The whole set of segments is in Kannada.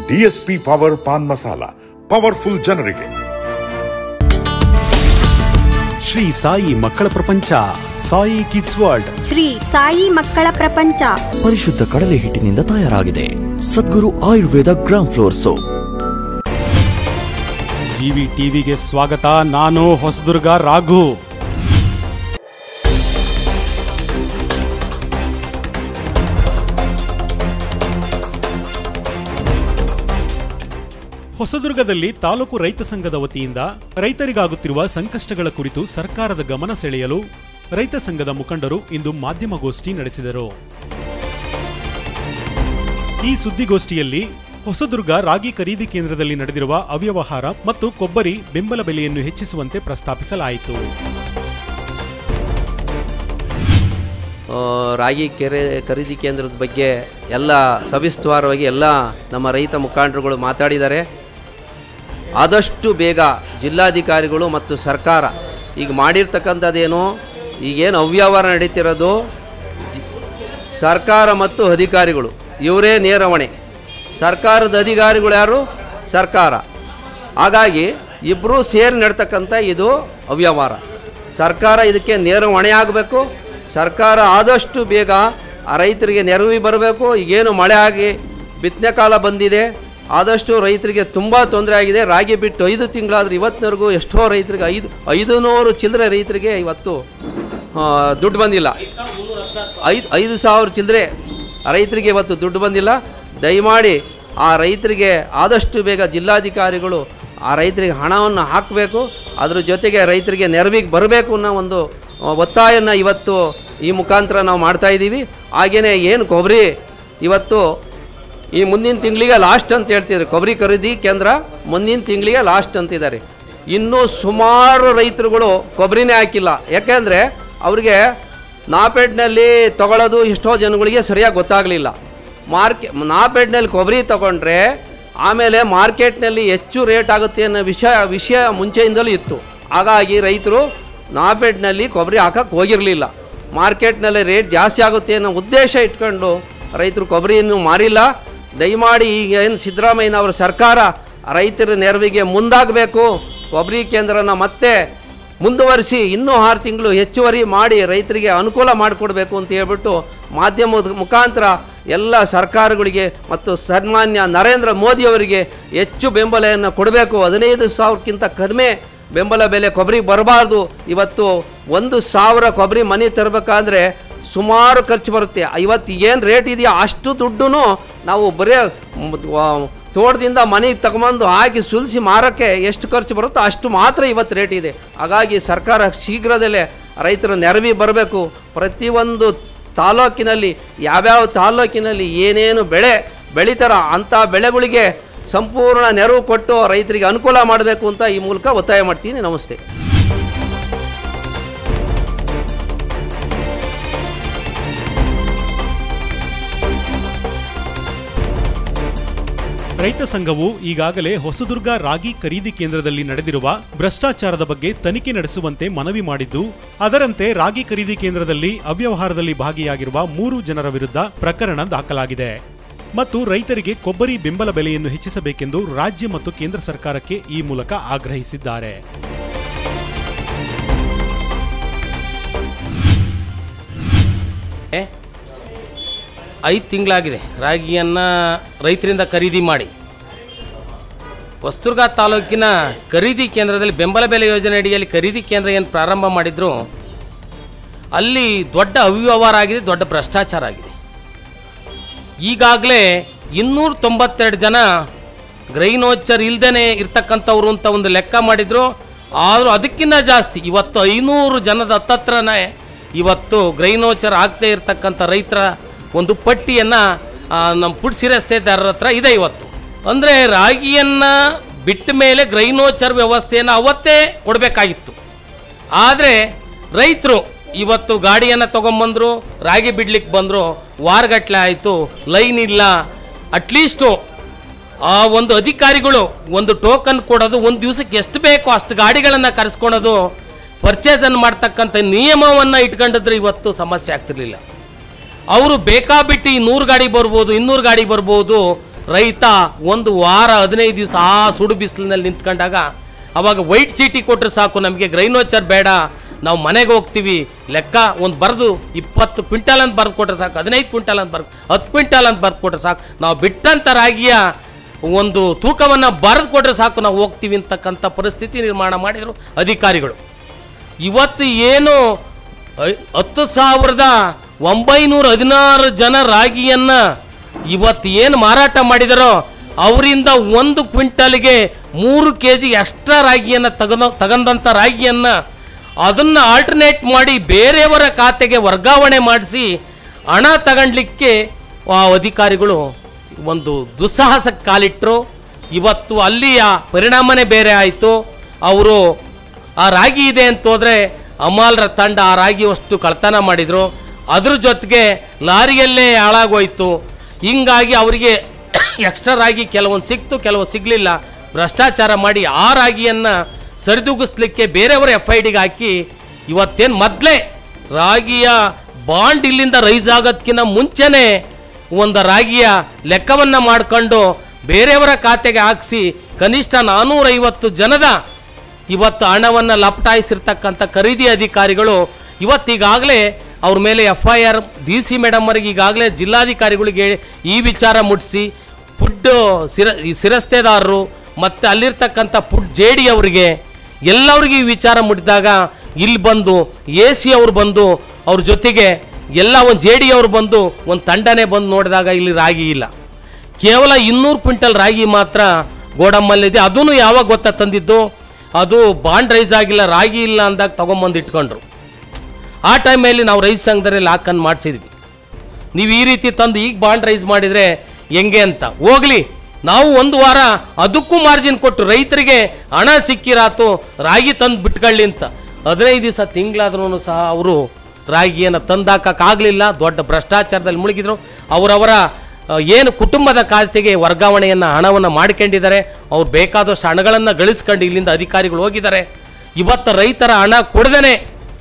DSP power paan masala powerful ಜನರಿಗೆ ಶ್ರೀ ಸಾಯಿ ಮಕ್ಕಳ ಪ್ರಪಂಚ ಸಾಯಿ ಕಿಡ್ಸ್ ವರ್ಲ್ಡ್ ಶ್ರೀ ಸಾಯಿ ಮಕ್ಕಳ ಪ್ರಪಂಚ ಪರಿಶುದ್ಧ ಕಡಲೆ ಹಿಟ್ಟಿನಿಂದ ತಯಾರಾಗಿದೆ Sadguru Ayurveda gram flour soap GV ಟಿವಿಗೆ ಸ್ವಾಗತ ನಾನು ಹೊಸದುರ್ಗ ರಾಘು ಹೊಸದುರ್ಗದಲ್ಲಿ ತಾಲೂಕು ರೈತ ಸಂಘದ ವತಿಯಿಂದ ರೈತರಿಗಾಗುತ್ತಿರುವ ಸಂಕಷ್ಟಗಳ ಕುರಿತು ಸರ್ಕಾರದ ಗಮನ ಸೆಳೆಯಲು ರೈತ ಸಂಘದ ಮುಖಂಡರು ಇಂದು ಮಾಧ್ಯಮಗೋಷ್ಠಿ ನಡೆಸಿದರು ಈ ಸುದ್ದಿಗೋಷ್ಠಿಯಲ್ಲಿ ಹೊಸದುರ್ಗ ರಾಗಿ ಖರೀದಿ ಕೇಂದ್ರದಲ್ಲಿ ನಡೆದಿರುವ ಅವ್ಯವಹಾರ ಮತ್ತು ಕೊಬ್ಬರಿ ಬೆಂಬಲ ಬೆಲೆಯನ್ನು ಹೆಚ್ಚಿಸುವಂತೆ ಪ್ರಸ್ತಾಪಿಸಲಾಯಿತು ಆ, ರಾಗಿ ಕೆರೆ ಖರೀದಿ ಕೇಂದ್ರದ ಬಗ್ಗೆ ಎಲ್ಲ ಸವಿಸ್ತಾರವಾಗಿ ಎಲ್ಲ ನಮ್ಮ ರೈತ ಮುಖಂಡರುಗಳು ಮಾತಾಡಿದ್ದಾರೆ ಆದಷ್ಟು ಬೇಗ ಜಿಲ್ಲಾಧಿಕಾರಿಗಳು ಮತ್ತು ಸರ್ಕಾರ ಈಗ ಮಾಡಿರ್ತಕ್ಕಂಥದ್ದೇನು ಈಗೇನು ಅವ್ಯವಹಾರ ನಡೀತಿರೋದು ಜಿ- ಸರ್ಕಾರ ಮತ್ತು ಅಧಿಕಾರಿಗಳು ಇವರೇ ನೇರ ಹೊಣೆ ಸರ್ಕಾರದ ಅಧಿಕಾರಿಗಳು ಯಾರು ಸರ್ಕಾರ ಹಾಗಾಗಿ ಇಬ್ಬರೂ ಸೇರಿ ನಡ್ತಕ್ಕಂಥ ಇದು ಅವ್ಯವಹಾರ ಸರ್ಕಾರ ಇದಕ್ಕೆ ನೇರ ಹೊಣೆ ಆಗಬೇಕು ಸರ್ಕಾರ ಆದಷ್ಟು ಬೇಗ ಆ ರೈತರಿಗೆ ನೆರವಿ ಬರಬೇಕು ಈಗೇನು ಮಳೆ ಆಗಿ ಬಿತ್ತನೆ ಕಾಲ ಬಂದಿದೆ ಆದಷ್ಟು ರೈತರಿಗೆ ತುಂಬ ತೊಂದರೆ ಆಗಿದೆ ರಾಗಿ ಬಿಟ್ಟು ಐದು ತಿಂಗಳಾದ್ರೆ ಇವತ್ತಿನವರೆಗೂ ಎಷ್ಟೋ ರೈತರಿಗೆ ಐದು ಐದು ನೂರು ಚಿಲ್ಲರೆ ರೈತರಿಗೆ ಇವತ್ತು ಆ, ದುಡ್ಡು ಬಂದಿಲ್ಲ ಐದು ಐದು ಸಾವಿರ ಚಿಲ್ಲರೆ ರೈತರಿಗೆ ಇವತ್ತು ದುಡ್ಡು ಬಂದಿಲ್ಲ ದಯಮಾಡಿ ಆ ರೈತರಿಗೆ ಆದಷ್ಟು ಬೇಗ ಜಿಲ್ಲಾಧಿಕಾರಿಗಳು ಆ ರೈತರಿಗೆ ಹಣವನ್ನು ಹಾಕಬೇಕು ಅದ್ರ ಜೊತೆಗೆ ರೈತರಿಗೆ ನೆರವಿಗೆ ಬರಬೇಕು ಅನ್ನೋ ಒಂದು ಆ, ಒತ್ತಾಯನ ಇವತ್ತು ಈ ಮುಖಾಂತರ ನಾವು ಮಾಡ್ತಾ ಇದ್ದೀವಿ ಹಾಗೆಯೇ ಏನು ಕೊಬ್ಬರಿ ಇವತ್ತು ಈ ಮುಂದಿನ ತಿಂಗಳಿಗೆ ಲಾಸ್ಟ್ ಅಂತ ಹೇಳ್ತಿದ್ದಾರೆ ಕೊಬ್ಬರಿ ಖರೀದಿ ಕೇಂದ್ರ ಮುಂದಿನ ತಿಂಗಳಿಗೆ ಲಾಸ್ಟ್ ಅಂತಿದ್ದಾರೆ ಇನ್ನೂ ಸುಮಾರು ರೈತರುಗಳು ಕೊಬ್ಬರಿನೇ ಹಾಕಿಲ್ಲ ಯಾಕೆಂದರೆ ಅವ್ರಿಗೆ ನಾಪೇಟ್ನಲ್ಲಿ ತಗೊಳ್ಳೋದು ಎಷ್ಟೋ ಜನಗಳಿಗೆ ಸರಿಯಾಗಿ ಗೊತ್ತಾಗಲಿಲ್ಲ ಮಾರ್ಕೆ ನಾಪೇಟ್ನಲ್ಲಿ ಕೊಬ್ಬರಿ ತಗೊಂಡ್ರೆ ಆಮೇಲೆ ಮಾರ್ಕೆಟ್ನಲ್ಲಿ ಹೆಚ್ಚು ರೇಟ್ ಆಗುತ್ತೆ ಅನ್ನೋ ವಿಷಯ ವಿಷಯ ಮುಂಚೆಯಿಂದಲೂ ಇತ್ತು ಹಾಗಾಗಿ ರೈತರು ನಾಪೇಟ್ನಲ್ಲಿ ಕೊಬ್ಬರಿ ಹಾಕಕ್ಕೆ ಹೋಗಿರಲಿಲ್ಲ ಮಾರ್ಕೆಟ್ನಲ್ಲಿ ರೇಟ್ ಜಾಸ್ತಿ ಆಗುತ್ತೆ ಅನ್ನೋ ಉದ್ದೇಶ ಇಟ್ಕೊಂಡು ರೈತರು ಕೊಬ್ಬರಿಯನ್ನು ಮಾರಿಲ್ಲ ದಯಮಾಡಿ ಈಗ ಏನು ಸಿದ್ದರಾಮಯ್ಯನವರ ಸರ್ಕಾರ ರೈತರ ನೆರವಿಗೆ ಮುಂದಾಗಬೇಕು ಕೊಬ್ಬರಿ ಕೇಂದ್ರನ ಮತ್ತೆ ಮುಂದುವರಿಸಿ ಇನ್ನೂ ಆರು ತಿಂಗಳು ಹೆಚ್ಚುವರಿ ಮಾಡಿ ರೈತರಿಗೆ ಅನುಕೂಲ ಮಾಡಿಕೊಡ್ಬೇಕು ಅಂತ ಹೇಳ್ಬಿಟ್ಟು ಮಾಧ್ಯಮದ ಮುಖಾಂತರ ಎಲ್ಲ ಸರ್ಕಾರಗಳಿಗೆ ಮತ್ತು ಸನ್ಮಾನ್ಯ ನರೇಂದ್ರ ಮೋದಿಯವರಿಗೆ ಹೆಚ್ಚು ಬೆಂಬಲೆಯನ್ನು ಕೊಡಬೇಕು ಹದಿನೈದು ಸಾವಿರಕ್ಕಿಂತ ಕಡಿಮೆ ಬೆಂಬಲ ಬೆಲೆ ಕೊಬ್ಬರಿ ಬರಬಾರ್ದು ಇವತ್ತು ಒಂದು ಸಾವಿರ ಕೊಬ್ಬರಿ ಮನೆ ತರಬೇಕಾದ್ರೆ ಸುಮಾರು ಖರ್ಚು ಬರುತ್ತೆ ಇವತ್ತು ಏನು ರೇಟ್ ಇದೆಯೋ ಅಷ್ಟು ದುಡ್ಡು ನಾವು ಬರೀ ಮ್, ವ- ತೋಟದಿಂದ ಮನೆಗೆ ತಗೊಂಬಂದು ಹಾಕಿ ಸುಲಿಸಿ ಮಾರೋಕ್ಕೆ ಎಷ್ಟು ಖರ್ಚು ಬರುತ್ತೋ ಅಷ್ಟು ಮಾತ್ರ ಇವತ್ತು ರೇಟ್ ಇದೆ ಹಾಗಾಗಿ ಸರ್ಕಾರ ಶೀಘ್ರದಲ್ಲೇ ರೈತರ ನೆರವಿ ಬರಬೇಕು ಪ್ರತಿಯೊಂದು ತಾಲೂಕಿನಲ್ಲಿ ಯಾವ್ಯಾವ ತಾಲೂಕಿನಲ್ಲಿ ಏನೇನು ಬೆಳೆ ಬೆಳೀತಾರ ಅಂಥ ಬೆಳೆಗಳಿಗೆ ಸಂಪೂರ್ಣ ನೆರವು ಕೊಟ್ಟು ರೈತರಿಗೆ ಅನುಕೂಲ ಮಾಡಬೇಕು ಅಂತ ಈ ಮೂಲಕ ಒತ್ತಾಯ ಮಾಡ್ತೀನಿ ನಮಸ್ತೆ ರೈತ ಸಂಘವು ಈಗಾಗಲೇ ಹೊಸದುರ್ಗ ರಾಗಿ ಖರೀದಿ ಕೇಂದ್ರದಲ್ಲಿ ನಡೆದಿರುವ ಭ್ರಷ್ಟಾಚಾರದ ಬಗ್ಗೆ ತನಿಖೆ ನಡೆಸುವಂತೆ ಮನವಿ ಮಾಡಿದ್ದು ಅದರಂತೆ ರಾಗಿ ಖರೀದಿ ಕೇಂದ್ರದಲ್ಲಿ ಅವ್ಯವಹಾರದಲ್ಲಿ ಭಾಗಿಯಾಗಿರುವ ಮೂರು ಜನರ ವಿರುದ್ಧ ಪ್ರಕರಣ ದಾಖಲಾಗಿದೆ ಮತ್ತು ರೈತರಿಗೆ ಕೊಬ್ಬರಿ ಬೆಂಬಲ ಬೆಲೆಯನ್ನು ಹೆಚ್ಚಿಸಬೇಕೆಂದು ರಾಜ್ಯ ಮತ್ತು ಕೇಂದ್ರ ಸರ್ಕಾರಕ್ಕೆ ಈ ಮೂಲಕ ಆಗ್ರಹಿಸಿದ್ದಾರೆ ಐದು ತಿಂಗಳಾಗಿದೆ ರಾಗಿಯನ್ನು ರೈತರಿಂದ ಖರೀದಿ ಮಾಡಿ ಹೊಸದುರ್ಗ ತಾಲೂಕಿನ ಖರೀದಿ ಕೇಂದ್ರದಲ್ಲಿ ಬೆಂಬಲ ಬೆಲೆ ಯೋಜನೆ ಅಡಿಯಲ್ಲಿ ಖರೀದಿ ಕೇಂದ್ರ ಏನು ಪ್ರಾರಂಭ ಮಾಡಿದ್ರು ಅಲ್ಲಿ ದೊಡ್ಡ ಅವ್ಯವಹಾರ ಆಗಿದೆ ದೊಡ್ಡ ಭ್ರಷ್ಟಾಚಾರ ಆಗಿದೆ ಈಗಾಗಲೇ ಇನ್ನೂರ ತೊಂಬತ್ತೆರಡು ಜನ ಗ್ರೈನೋಚರ್ ಇಲ್ದೇ ಇರ್ತಕ್ಕಂಥವ್ರು ಅಂತ ಒಂದು ಲೆಕ್ಕ ಮಾಡಿದ್ರು ಆದರೂ ಅದಕ್ಕಿಂತ ಜಾಸ್ತಿ ಇವತ್ತು ಐನೂರು ಜನದ ಹತ್ತತ್ರನೇ ಇವತ್ತು ಗ್ರೈನೋಚರ್ ಆಗದೇ ಇರ್ತಕ್ಕಂಥ ರೈತರ ಒಂದು ಪಟ್ಟಿಯನ್ನು ನಮ್ಮ ಪುಡ್ಸಿರಸ್ತೆದಾರರ ಹತ್ರ ಇದೆ ಇವತ್ತು ಅಂದರೆ ರಾಗಿಯನ್ನು ಬಿಟ್ಟ ಮೇಲೆ ಗ್ರೈನೋಚರ್ ವ್ಯವಸ್ಥೆಯನ್ನು ಅವತ್ತೇ ಕೊಡಬೇಕಾಗಿತ್ತು ಆದರೆ ರೈತರು ಇವತ್ತು ಗಾಡಿಯನ್ನು ತೊಗೊಂಬಂದರು ರಾಗಿ ಬಿಡ್ಲಿಕ್ಕೆ ಬಂದರು ವಾರಗಟ್ಟಲೆ ಆಯಿತು ಲೈನ್ ಇಲ್ಲ ಅಟ್ಲೀಸ್ಟು ಆ ಒಂದು ಅಧಿಕಾರಿಗಳು ಒಂದು ಟೋಕನ್ ಕೊಡೋದು ಒಂದು ದಿವಸಕ್ಕೆ ಎಷ್ಟು ಬೇಕೋ ಅಷ್ಟು ಗಾಡಿಗಳನ್ನು ಕರೆಸ್ಕೊಳೋದು ಪರ್ಚೇಸನ್ನು ಮಾಡ್ತಕ್ಕಂಥ ನಿಯಮವನ್ನು ಇಟ್ಕೊಂಡಿದ್ರೆ ಇವತ್ತು ಸಮಸ್ಯೆ ಆಗ್ತಿರ್ಲಿಲ್ಲ ಅವರು ಬೇಕಾಬಿಟ್ಟು ಈ ನೂರು ಗಾಡಿ ಬರ್ಬೋದು ಇನ್ನೂರು ಗಾಡಿ ಬರ್ಬೋದು ರೈತ ಒಂದು ವಾರ ಹದಿನೈದು ದಿವಸ ಆ ಸುಡು ಬಿಸಿಲಿನಲ್ಲಿ ನಿಂತ್ಕೊಂಡಾಗ ಅವಾಗ ವೈಟ್ ಚೀಟಿ ಕೊಟ್ಟರೆ ಸಾಕು ನಮಗೆ ಗ್ರೈನೋಚರ್ ಬೇಡ ನಾವು ಮನೆಗೆ ಹೋಗ್ತೀವಿ ಲೆಕ್ಕ ಒಂದು ಬರೆದು ಇಪ್ಪತ್ತು ಕ್ವಿಂಟಲ್ ಅಂತ ಬರೆದು ಕೊಟ್ರೆ ಸಾಕು ಹದಿನೈದು ಕ್ವಿಂಟಲ್ ಅಂತ ಬರ್ದು ಹತ್ತು ಕ್ವಿಂಟಲ್ ಅಂತ ಬರೆದು ಕೊಟ್ರೆ ಸಾಕು ನಾವು ಬಿಟ್ಟಂಥ ರಾಗಿಯ ಒಂದು ತೂಕವನ್ನು ಬರೆದು ಕೊಟ್ರೆ ಸಾಕು ನಾವು ಹೋಗ್ತೀವಿ ಅಂತಕ್ಕಂಥ ಪರಿಸ್ಥಿತಿ ನಿರ್ಮಾಣ ಮಾಡಿದರು ಅಧಿಕಾರಿಗಳು ಇವತ್ತು ಏನು ಐ- ಹತ್ತು ಸಾವಿರದ ಒಂಬೈನೂರ ಹದಿನಾರು ಜನ ರಾಗಿಯನ್ನು ಇವತ್ತು ಏನು ಮಾರಾಟ ಮಾಡಿದರೋ ಅವರಿಂದ ಒಂದು ಕ್ವಿಂಟಲ್ಗೆ ಮೂರು ಕೆ ಜಿ ಎಕ್ಸ್ಟ್ರಾ ರಾಗಿಯನ್ನು ತಗದ ತಗಂದಂಥ ರಾಗಿಯನ್ನು ಅದನ್ನು ಆಲ್ಟರ್ನೇಟ್ ಮಾಡಿ ಬೇರೆಯವರ ಖಾತೆಗೆ ವರ್ಗಾವಣೆ ಮಾಡಿಸಿ ಹಣ ತಗೊಂಡ್ಲಿಕ್ಕೆ ಆ ಅಧಿಕಾರಿಗಳು ಒಂದು ದುಸ್ಸಾಹಸಕ್ಕೆ ಕಾಲಿಟ್ಟರು ಇವತ್ತು ಅಲ್ಲಿಯ ಪರಿಣಾಮನೇ ಬೇರೆ ಆಯಿತು ಅವರು ಆ ರಾಗಿ ಇದೆ ಅಂತ ಹೋದ್ರೆ ಅಮಾಲ್ರ ತಂಡ ಆ ರಾಗಿ ಅಷ್ಟು ಕಳ್ತನ ಮಾಡಿದರು ಅದ್ರ ಜೊತೆಗೆ ಲಾರಿಯಲ್ಲೇ ಹಾಳಾಗೋಯ್ತು ಹಿಂಗಾಗಿ ಅವರಿಗೆ ಎಕ್ಸ್ಟ್ರಾ ರಾಗಿ ಕೆಲವೊಂದು ಸಿಕ್ತು ಕೆಲವೊಂದು ಸಿಗಲಿಲ್ಲ ಭ್ರಷ್ಟಾಚಾರ ಮಾಡಿ ಆ ರಾಗಿಯನ್ನು ಸರಿದೂಗಿಸ್ಲಿಕ್ಕೆ ಬೇರೆಯವರ ಎಫ್ ಐ ಡಿಗೆ ಹಾಕಿ ಇವತ್ತೇನು ಮೊದಲೇ ರಾಗಿಯ ಬಾಂಡ್ ಇಲ್ಲಿಂದ ರೈಸ್ ಆಗೋದಕ್ಕಿಂತ ಮುಂಚೆನೇ ಒಂದು ರಾಗಿಯ ಲೆಕ್ಕವನ್ನು ಮಾಡಿಕೊಂಡು ಬೇರೆಯವರ ಖಾತೆಗೆ ಹಾಕಿಸಿ ಕನಿಷ್ಠ ನಾನ್ನೂರೈವತ್ತು ಜನದ ಇವತ್ತು ಹಣವನ್ನು ಲಪಟಾಯಿಸಿರ್ತಕ್ಕಂಥ ಖರೀದಿ ಅಧಿಕಾರಿಗಳು ಇವತ್ತೀಗಾಗಲೇ ಅವ್ರ ಮೇಲೆ F I R D C madam ಅವರಿಗೆ ಈಗಾಗಲೇ ಜಿಲ್ಲಾಧಿಕಾರಿಗಳಿಗೆ ಈ ವಿಚಾರ ಮುಟ್ಟಿಸಿ ಫುಡ್ ಸಿರ ಈ ಶಿರಸ್ತೇದಾರರು ಮತ್ತು ಅಲ್ಲಿರ್ತಕ್ಕಂಥ ಫುಡ್ ಜೆ ಡಿ ಅವರಿಗೆ ಎಲ್ಲರಿಗೂ ಈ ವಿಚಾರ ಮುಟ್ಟಿದಾಗ ಇಲ್ಲಿ ಬಂದು ಎ ಸಿ ಅವರು ಬಂದು ಅವ್ರ ಜೊತೆಗೆ ಎಲ್ಲ ಒಂದು ಜೆ ಡಿ ಅವರು ಬಂದು ಒಂದು ತಂಡನೇ ಬಂದು ನೋಡಿದಾಗ ಇಲ್ಲಿ ರಾಗಿ ಇಲ್ಲ ಕೇವಲ ಇನ್ನೂರು ಕ್ವಿಂಟಲ್ ರಾಗಿ ಮಾತ್ರ ಗೋಡಂಬಲ್ಲಿದೆ ಅದೂ ಯಾವಾಗ ಗೊತ್ತಾ ತಂದಿದ್ದು ಅದು ಬಾಂಡ್ ರೈಸ್ ಆಗಿಲ್ಲ ರಾಗಿ ಇಲ್ಲ ಅಂದಾಗ ತಗೊಂಬಂದು ಇಟ್ಕೊಂಡ್ರು ಆ ಟೈಮಲ್ಲಿ ನಾವು ರೈಸ್ ಸಂಘದಲ್ಲಿ ಲಾಕನ್ನು ಮಾಡಿಸಿದ್ವಿ ನೀವು ಈ ರೀತಿ ತಂದು ಈಗ ಬಾಂಡ್ ರೈಸ್ ಮಾಡಿದರೆ ಹೆಂಗೆ ಅಂತ ಹೋಗ್ಲಿ ನಾವು ಒಂದು ವಾರ ಅದಕ್ಕೂ ಮಾರ್ಜಿನ್ ಕೊಟ್ಟು ರೈತರಿಗೆ ಹಣ ಸಿಕ್ಕಿರಾತು ರಾಗಿ ತಂದು ಬಿಟ್ಕೊಳ್ಳಿ ಅಂತ ಹದಿನೈದು ದಿವಸ ತಿಂಗಳಾದ್ರೂ ಸಹ ಅವರು ರಾಗಿಯನ್ನು ತಂದಾಕಕ್ಕಾಗಲಿಲ್ಲ ದೊಡ್ಡ ಭ್ರಷ್ಟಾಚಾರದಲ್ಲಿ ಮುಳುಗಿದ್ರು ಅವರವರ ಆ, ಏನು ಕುಟುಂಬದ ಖಾತೆಗೆ ವರ್ಗಾವಣೆಯನ್ನು ಹಣವನ್ನು ಮಾಡ್ಕೊಂಡಿದ್ದಾರೆ ಅವ್ರು ಬೇಕಾದಷ್ಟು ಹಣಗಳನ್ನು ಗಳಿಸ್ಕೊಂಡು ಇಲ್ಲಿಂದ ಅಧಿಕಾರಿಗಳು ಹೋಗಿದ್ದಾರೆ ಇವತ್ತು ರೈತರ ಹಣ ಕೊಡದೇನೆ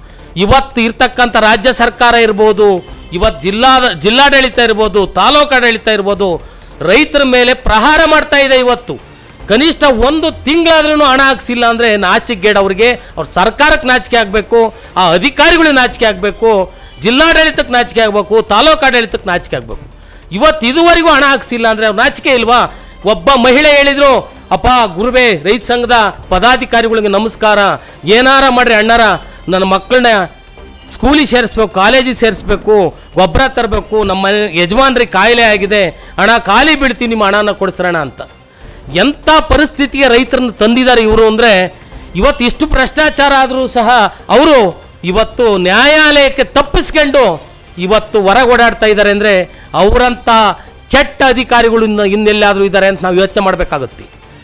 ಇವತ್ತು ಇರ್ತಕ್ಕಂಥ ರಾಜ್ಯ ಸರ್ಕಾರ ಇರ್ಬೋದು ಇವತ್ತು ಜಿಲ್ಲಾ ಜಿಲ್ಲಾಡಳಿತ ಇರ್ಬೋದು ತಾಲೂಕು ಆಡಳಿತ ಇರ್ಬೋದು ರೈತರ ಮೇಲೆ ಪ್ರಹಾರ ಮಾಡ್ತಾ ಇದೆ ಇವತ್ತು ಕನಿಷ್ಠ ಒಂದು ತಿಂಗಳಾದ್ರೂ ಹಣ ಹಾಕ್ಸಿಲ್ಲ ಅಂದರೆ ನಾಚಿಕೆಗೇಡ್ ಅವ್ರಿಗೆ ಅವ್ರ ಸರ್ಕಾರಕ್ಕೆ ನಾಚಿಕೆ ಆಗಬೇಕು ಆ ಅಧಿಕಾರಿಗಳಿಗೆ ನಾಚಿಕೆ ಆಗಬೇಕು ಜಿಲ್ಲಾಡಳಿತಕ್ಕೆ ನಾಚಿಕೆ ಆಗಬೇಕು ತಾಲೂಕು ಆಡಳಿತಕ್ಕೆ ನಾಚಿಕೆ ಆಗಬೇಕು ಇವತ್ತು ಇದುವರೆಗೂ ಹಣ ಹಾಕ್ಸಿಲ್ಲ ಅಂದರೆ ಅವ್ರ ನಾಚಿಕೆ ಇಲ್ವಾ ಒಬ್ಬ ಮಹಿಳೆ ಹೇಳಿದ್ರು ಅಪ್ಪ ಗುರುವೇ ರೈತ ಸಂಘದ ಪದಾಧಿಕಾರಿಗಳಿಗೆ ನಮಸ್ಕಾರ ಏನಾರ ಮಾಡ್ರಿ ಅಣ್ಣಾರ ನನ್ನ ಮಕ್ಕಳನ್ನ ಸ್ಕೂಲಿಗೆ ಸೇರಿಸ್ಬೇಕು ಕಾಲೇಜಿಗೆ ಸೇರಿಸ್ಬೇಕು ಗೊಬ್ಬರ ತರಬೇಕು ನಮ್ಮ ಮನೆ ಯಜಮಾನ್ರಿಗೆ ಕಾಯಿಲೆ ಆಗಿದೆ ಹಣ ಖಾಲಿ ಬಿಡ್ತೀನಿ ನಿಮ್ಮ ಹಣನ ಕೊಡಿಸ್ರಣ ಅಂತ ಎಂಥ ಪರಿಸ್ಥಿತಿಗೆ ರೈತರನ್ನು ತಂದಿದ್ದಾರೆ ಇವರು ಅಂದರೆ ಇವತ್ತು ಇಷ್ಟು ಭ್ರಷ್ಟಾಚಾರ ಆದರೂ ಸಹ ಅವರು ಇವತ್ತು ನ್ಯಾಯಾಲಯಕ್ಕೆ ತಪ್ಪಿಸ್ಕೊಂಡು ಇವತ್ತು ಹೊರಗೆ ಓಡಾಡ್ತಾ ಇದ್ದಾರೆ ಅಂದರೆ ಅವರಂಥ ಕೆಟ್ಟ ಅಧಿಕಾರಿಗಳು ಇನ್ನು ಇನ್ನೆಲ್ಲಾದರೂ ಇದ್ದಾರೆ ಅಂತ ನಾವು ಯೋಚನೆ ಮಾಡಬೇಕಾಗುತ್ತೆ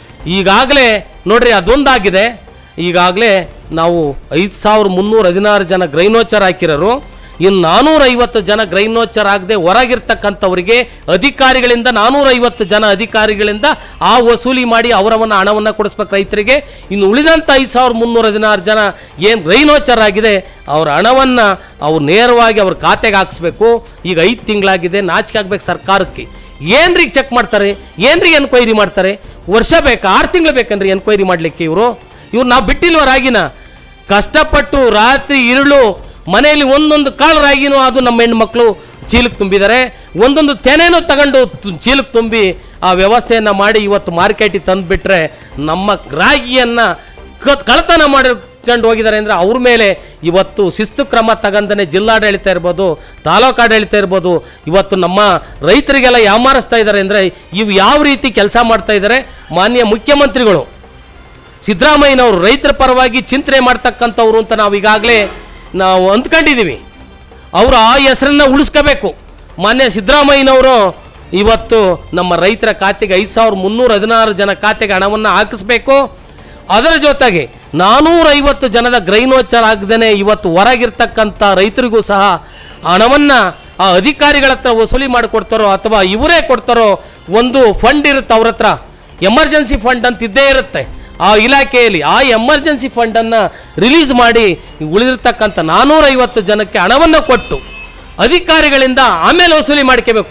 ಈಗಾಗಲೇ ನೋಡ್ರಿ ಅದೊಂದಾಗಿದೆ ಈಗಾಗಲೇ ನಾವು ಐದು ಸಾವಿರ ಮುನ್ನೂರ ಹದಿನಾರು ಜನ ಗ್ರೈನೋಚರ್ ಹಾಕಿರೋರು ಇನ್ನು ನಾನ್ನೂರೈವತ್ತು ಜನ ಗ್ರೈನೋಚರ್ ಆಗದೆ ಹೊರಗಿರ್ತಕ್ಕಂಥವರಿಗೆ ಅಧಿಕಾರಿಗಳಿಂದ ನಾನ್ನೂರೈವತ್ತು ಜನ ಅಧಿಕಾರಿಗಳಿಂದ ಆ ವಸೂಲಿ ಮಾಡಿ ಅವರವನ್ನು ಹಣವನ್ನು ಕೊಡಿಸ್ಬೇಕು ರೈತರಿಗೆ ಇನ್ನು ಉಳಿದಂಥ ಐದು ಸಾವಿರ ಮುನ್ನೂರ ಹದಿನಾರು ಜನ ಏನು ಗ್ರೈನೋಚರ್ ಆಗಿದೆ ಅವ್ರ ಹಣವನ್ನು ಅವ್ರು ನೇರವಾಗಿ ಅವ್ರ ಖಾತೆಗೆ ಹಾಕಿಸ್ಬೇಕು ಈಗ ಐದು ತಿಂಗಳಾಗಿದೆ ನಾಚಿಕೆ ಆಗ್ಬೇಕು ಸರ್ಕಾರಕ್ಕೆ ಏನ್ರಿಗೆ ಚೆಕ್ ಮಾಡ್ತಾರೆ ಏನ್ರಿಗೆ ಎನ್ಕ್ವೈರಿ ಮಾಡ್ತಾರೆ ವರ್ಷ ಬೇಕಾ ಆರು ತಿಂಗಳು ಬೇಕನ್ರಿ ಎನ್ಕ್ವೈರಿ ಮಾಡಲಿಕ್ಕೆ ಇವರು ಇವ್ರು ನಾವು ಬಿಟ್ಟಿಲ್ವ ರಾಗಿನ ಕಷ್ಟಪಟ್ಟು ರಾತ್ರಿ ಇರುಳು ಮನೆಯಲ್ಲಿ ಒಂದೊಂದು ಕಾಳು ರಾಗಿನೂ ಅದು ನಮ್ಮ ಹೆಣ್ಮಕ್ಳು ಚೀಲಕ್ಕೆ ತುಂಬಿದ್ದಾರೆ ಒಂದೊಂದು ತೆನೆನೂ ತಗೊಂಡು ತು- ಚೀಲಕ್ಕೆ ತುಂಬಿ ಆ ವ್ಯವಸ್ಥೆಯನ್ನು ಮಾಡಿ ಇವತ್ತು ಮಾರ್ಕೆಟಿಗೆ ತಂದುಬಿಟ್ರೆ ನಮ್ಮ ರಾಗಿಯನ್ನು ಕ ಕಳ್ತನ ಮಾಡಿಕೊಂಡು ಹೋಗಿದ್ದಾರೆ ಅಂದರೆ ಅವ್ರ ಮೇಲೆ ಇವತ್ತು ಶಿಸ್ತು ಕ್ರಮ ತಗಂದನೆ ಜಿಲ್ಲಾಡಳಿತ ಇರ್ಬೋದು ತಾಲೂಕು ಆಡಳಿತ ಇರ್ಬೋದು ಇವತ್ತು ನಮ್ಮ ರೈತರಿಗೆಲ್ಲ ಯಾಮಾರಿಸ್ತಾ ಇದ್ದಾರೆ ಅಂದರೆ ಇವು ಯಾವ ರೀತಿ ಕೆಲಸ ಮಾಡ್ತಾ ಇದ್ದಾರೆ ಮಾನ್ಯ ಮುಖ್ಯಮಂತ್ರಿಗಳು ಸಿದ್ದರಾಮಯ್ಯನವರು ರೈತರ ಪರವಾಗಿ ಚಿಂತನೆ ಮಾಡ್ತಕ್ಕಂಥವ್ರು ಅಂತ ನಾವು ಈಗಾಗಲೇ ನಾವು ಅಂದ್ಕೊಂಡಿದ್ದೀವಿ ಅವರು ಆ ಹೆಸರನ್ನ ಉಳಿಸ್ಕೋಬೇಕು ಮಾನ್ಯ ಸಿದ್ದರಾಮಯ್ಯನವರು ಇವತ್ತು ನಮ್ಮ ರೈತರ ಖಾತೆಗೆ ಐದು ಸಾವಿರದ ಮುನ್ನೂರ ಹದಿನಾರು ಜನ ಖಾತೆಗೆ ಹಣವನ್ನು ಹಾಕಿಸ್ಬೇಕು ಅದರ ಜೊತೆಗೆ ನಾನ್ನೂರೈವತ್ತು ಜನದ ಗ್ರೈನೋಚರ್ ಆಗದೇ ಇವತ್ತು ಹೊರಗಿರ್ತಕ್ಕಂಥ ರೈತರಿಗೂ ಸಹ ಹಣವನ್ನು ಆ ಅಧಿಕಾರಿಗಳ ಹತ್ರ ವಸೂಲಿ ಮಾಡಿಕೊಡ್ತಾರೋ ಅಥವಾ ಇವರೇ ಕೊಡ್ತಾರೋ ಒಂದು ಫಂಡ್ ಇರುತ್ತೆ ಅವ್ರ ಹತ್ರ ಎಮರ್ಜೆನ್ಸಿ ಫಂಡ್ ಅಂತ ಇದ್ದೇ ಇರುತ್ತೆ ಆ ಇಲಾಖೆಯಲ್ಲಿ ಆ ಎಮರ್ಜೆನ್ಸಿ ಫಂಡನ್ನು ರಿಲೀಸ್ ಮಾಡಿ ಉಳಿದಿರ್ತಕ್ಕಂಥ ನಾನ್ನೂರೈವತ್ತು ಜನಕ್ಕೆ ಹಣವನ್ನು ಕೊಟ್ಟು ಅಧಿಕಾರಿಗಳಿಂದ ಆಮೇಲೆ ವಸೂಲಿ ಮಾಡ್ಕೋಬೇಕು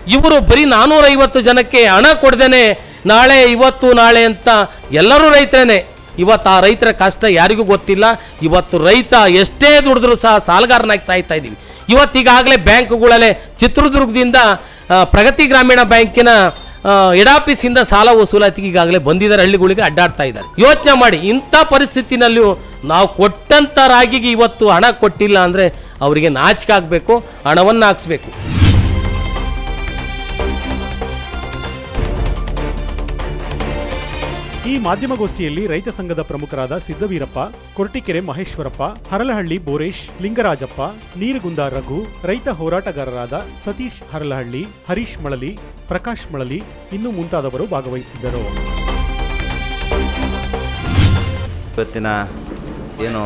ಇವರು ಬರೀ ನಾನ್ನೂರೈವತ್ತು ಜನಕ್ಕೆ ಹಣ ಕೊಡ್ದೇನೆ ನಾಳೆ ಇವತ್ತು ನಾಳೆ ಅಂತ ಎಲ್ಲರೂ ರೈತರೇನೆ ಇವತ್ತು ಆ ರೈತರ ಕಷ್ಟ ಯಾರಿಗೂ ಗೊತ್ತಿಲ್ಲ ಇವತ್ತು ರೈತ ಎಷ್ಟೇ ದುಡಿದ್ರೂ ಸಹ ಸಾಲಗಾರನಾಗಿ ಸಾಯ್ತಾ ಇದ್ದೀವಿ ಇವತ್ತೀಗಾಗಲೇ ಬ್ಯಾಂಕ್ಗಳಲ್ಲೇ ಚಿತ್ರದುರ್ಗದಿಂದ ಆ, ಪ್ರಗತಿ ಗ್ರಾಮೀಣ ಬ್ಯಾಂಕಿನ ಆ, ಹೆಡ್ ಆಫೀಸಿಂದ ಸಾಲ ವಸೂಲಾತಿಗೆ ಈಗಾಗಲೇ ಬಂದಿದ್ದಾರೆ ಹಳ್ಳಿಗಳಿಗೆ ಅಡ್ಡಾಡ್ತಾ ಇದ್ದಾರೆ ಯೋಚನೆ ಮಾಡಿ ಇಂಥ ಪರಿಸ್ಥಿತಿನಲ್ಲಿಯೂ ನಾವು ಕೊಟ್ಟಂಥ ರಾಗಿಗೆ ಇವತ್ತು ಹಣ ಕೊಟ್ಟಿಲ್ಲ ಅಂದರೆ ಅವರಿಗೆ ನಾಚಿಕೆ ಆಗಬೇಕು ಹಣವನ್ನು ಹಾಕ್ಸ್ಬೇಕು ಈ ಮಾಧ್ಯಮಗೋಷ್ಠಿಯಲ್ಲಿ ರೈತ ಸಂಘದ ಪ್ರಮುಖರಾದ ಸಿದ್ದವೀರಪ್ಪ ಕೊರಟಿಕೆರೆ ಮಹೇಶ್ವರಪ್ಪ ಹರಲಹಳ್ಳಿ ಬೋರೇಶ್ ಲಿಂಗರಾಜಪ್ಪ ನೀರುಗುಂದ ರಘು ರೈತ ಹೋರಾಟಗಾರರಾದ ಸತೀಶ್ ಹರಲಹಳ್ಳಿ ಹರೀಶ್ ಮಳಲಿ ಪ್ರಕಾಶ್ ಮಳಲಿ ಇನ್ನೂ ಮುಂತಾದವರು ಭಾಗವಹಿಸಿದ್ದರು ಇವತ್ತಿನ ಏನು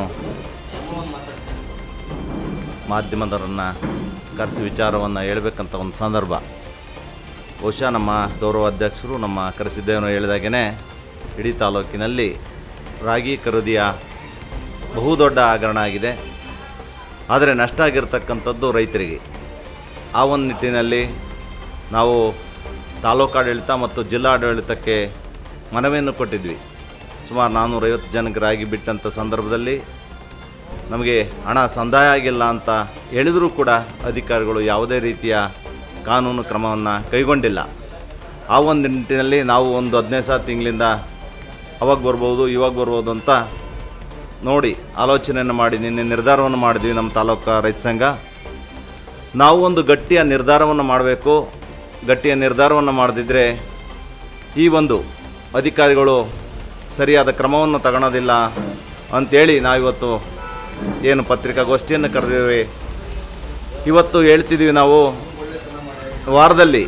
ಮಾಧ್ಯಮದವರನ್ನು ಕರೆಸಿ ವಿಚಾರವನ್ನು ಹೇಳಬೇಕಂತ ಒಂದು ಸಂದರ್ಭ ಬಹುಶಃ ನಮ್ಮ ಗೌರವ ಅಧ್ಯಕ್ಷರು ನಮ್ಮ ಕರೆಸಿದ್ದೇವನು ಹೇಳಿದಾಗೇ ಇಡೀ ತಾಲೂಕಿನಲ್ಲಿ ರಾಗಿ ಖರೀದಿಯ ಬಹುದೊಡ್ಡ ಹಗರಣ ಆಗಿದೆ ಆದರೆ ನಷ್ಟ ಆಗಿರ್ತಕ್ಕಂಥದ್ದು ರೈತರಿಗೆ ಆ ಒಂದು ನಿಟ್ಟಿನಲ್ಲಿ ನಾವು ತಾಲೂಕಾಡಳಿತ ಮತ್ತು ಜಿಲ್ಲಾಡಳಿತಕ್ಕೆ ಮನವಿಯನ್ನು ಕೊಟ್ಟಿದ್ವಿ ಸುಮಾರು ನಾನ್ನೂರೈವತ್ತು ಜನಕ್ಕೆ ರಾಗಿ ಬಿಟ್ಟಂಥ ಸಂದರ್ಭದಲ್ಲಿ ನಮಗೆ ಹಣ ಸಂದಾಯ ಆಗಿಲ್ಲ ಅಂತ ಹೇಳಿದರೂ ಕೂಡ ಅಧಿಕಾರಿಗಳು ಯಾವುದೇ ರೀತಿಯ ಕಾನೂನು ಕ್ರಮವನ್ನು ಕೈಗೊಂಡಿಲ್ಲ ಆ ಒಂದು ನಿಟ್ಟಿನಲ್ಲಿ ನಾವು ಒಂದು ಹದಿನೈದು ಸಾವಿರ ತಿಂಗಳಿಂದ ಅವಾಗ ಬರ್ಬೋದು ಇವಾಗ ಬರ್ಬೋದು ಅಂತ ನೋಡಿ ಆಲೋಚನೆಯನ್ನು ಮಾಡಿ ನಿನ್ನೆ ನಿರ್ಧಾರವನ್ನು ಮಾಡಿದ್ವಿ ನಮ್ಮ ತಾಲೂಕು ರೈತ ಸಂಘ ನಾವು ಒಂದು ಗಟ್ಟಿಯ ನಿರ್ಧಾರವನ್ನು ಮಾಡಬೇಕು ಗಟ್ಟಿಯ ನಿರ್ಧಾರವನ್ನು ಮಾಡದಿದ್ದರೆ ಈ ಒಂದು ಅಧಿಕಾರಿಗಳು ಸರಿಯಾದ ಕ್ರಮವನ್ನು ತಗೊಳೋದಿಲ್ಲ ಅಂಥೇಳಿ ನಾವಿವತ್ತು ಏನು ಪತ್ರಿಕಾಗೋಷ್ಠಿಯನ್ನು ಕರೆದಿವಿ ಇವತ್ತು ಹೇಳ್ತಿದ್ದೀವಿ ನಾವು ವಾರದಲ್ಲಿ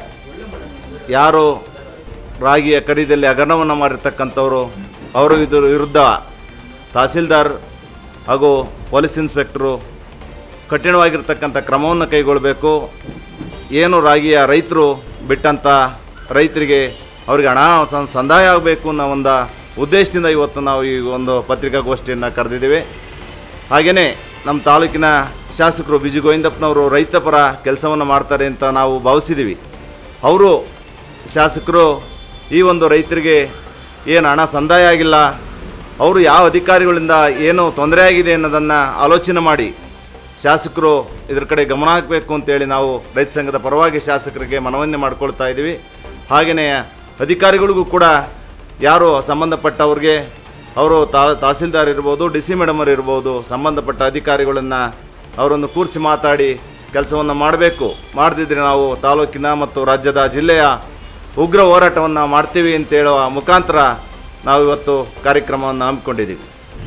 ಯಾರು ರಾಗಿಯ ಖರೀದಿಯಲ್ಲಿ ಹಗರಣವನ್ನು ಮಾಡಿರ್ತಕ್ಕಂಥವ್ರು ಅವರ ವಿರು ವಿರುದ್ಧ ತಹಸೀಲ್ದಾರ್ ಹಾಗೂ ಪೊಲೀಸ್ ಇನ್ಸ್ಪೆಕ್ಟ್ರು ಕಠಿಣವಾಗಿರ್ತಕ್ಕಂಥ ಕ್ರಮವನ್ನು ಕೈಗೊಳ್ಳಬೇಕು ಏನು ರಾಗಿಯ ರೈತರು ಬಿಟ್ಟಂಥ ರೈತರಿಗೆ ಅವ್ರಿಗೆ ಹಣ ಸಂ- ಸಂದಾಯ ಆಗಬೇಕು ಅನ್ನೋ ಒಂದು ಉದ್ದೇಶದಿಂದ ಇವತ್ತು ನಾವು ಈ ಒಂದು ಪತ್ರಿಕಾಗೋಷ್ಠಿಯನ್ನು ಕರೆದಿದ್ದೀವಿ ಹಾಗೆಯೇ ನಮ್ಮ ತಾಲೂಕಿನ ಶಾಸಕರು ಬಿಜಿ ಗೋವಿಂದಪ್ಪನವರು ರೈತ ಪರ ಕೆಲಸವನ್ನು ಮಾಡ್ತಾರೆ ಅಂತ ನಾವು ಭಾವಿಸಿದ್ದೀವಿ ಅವರು ಶಾಸಕರು ಈ ಒಂದು ರೈತರಿಗೆ ಏನು ಹಣ ಸಂದಾಯ ಆಗಿಲ್ಲ ಅವರು ಯಾವ ಅಧಿಕಾರಿಗಳಿಂದ ಏನು ತೊಂದರೆ ಆಗಿದೆ ಅನ್ನೋದನ್ನು ಆಲೋಚನೆ ಮಾಡಿ ಶಾಸಕರು ಇದ್ರ ಕಡೆ ಗಮನ ಹಾಕಬೇಕು ಅಂತೇಳಿ ನಾವು ರೈತ ಸಂಘದ ಪರವಾಗಿ ಶಾಸಕರಿಗೆ ಮನವನ್ನೇ ಮಾಡ್ಕೊಳ್ತಾ ಇದ್ದೀವಿ ಹಾಗೆಯೇ ಅಧಿಕಾರಿಗಳಿಗೂ ಕೂಡ ಯಾರು ಸಂಬಂಧಪಟ್ಟವ್ರಿಗೆ ಅವರು ತಾ ತಹಸೀಲ್ದಾರ್ ಇರ್ಬೋದು ಡಿ ಸಿ ಮೇಡಮರ್ ಇರ್ಬೋದು ಸಂಬಂಧಪಟ್ಟ ಅಧಿಕಾರಿಗಳನ್ನು ಅವರನ್ನು ಕೂರಿಸಿ ಮಾತಾಡಿ ಕೆಲಸವನ್ನು ಮಾಡಬೇಕು ಮಾಡದಿದ್ದರೆ ನಾವು ತಾಲೂಕಿನ ಮತ್ತು ರಾಜ್ಯದ ಜಿಲ್ಲೆಯ ಉಗ್ರ ಹೋರಾಟವನ್ನು ಮಾಡ್ತೀವಿ ಅಂತ ಹೇಳುವ ಮುಖಾಂತರ ನಾವು ಇವತ್ತು ಕಾರ್ಯಕ್ರಮವನ್ನು ಹಮ್ಮಿಕೊಂಡಿದ್ದೀವಿ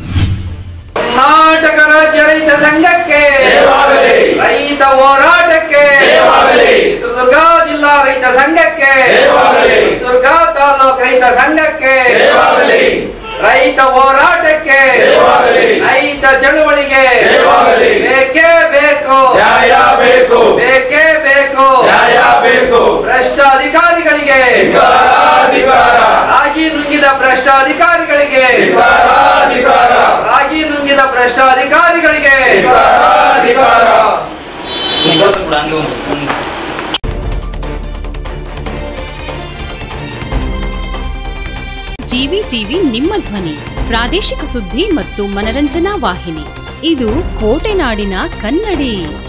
ಕರ್ನಾಟಕ ರಾಜ್ಯ ರೈತ ಸಂಘಕ್ಕೆ ರೈತ ಹೋರಾಟಕ್ಕೆ ಚಿತ್ರದುರ್ಗ ಜಿಲ್ಲಾ ರೈತ ಸಂಘಕ್ಕೆ ಚಿತ್ರದುರ್ಗ ತಾಲೂಕು ರೈತ ಸಂಘಕ್ಕೆ ರೈತ ಹೋರಾಟಕ್ಕೆ ರೈತ ಚಳುವಳಿಗೆ ಬೇಕೇ ಬೇಕು ಬೇಕೇ ಬೇಕು ಭ್ರಷ್ಟ ಅಧಿಕಾರಿಗಳಿಗೆ ರಾಗಿ ನುಂಗಿದ ಭ್ರಷ್ಟ ಅಧಿಕಾರಿಗಳಿಗೆ ರಾಗಿ ನುಂಗಿದ ಭ್ರಷ್ಟ ಅಧಿಕಾರಿಗಳಿಗೆ ಜಿವಿ ಟಿವಿ ನಿಮ್ಮ ಧ್ವನಿ ಪ್ರಾದೇಶಿಕ ಸುದ್ದಿ ಮತ್ತು ಮನರಂಜನಾ ವಾಹಿನಿ ಇದು ಕೋಟೆನಾಡಿನ ಕನ್ನಡಿ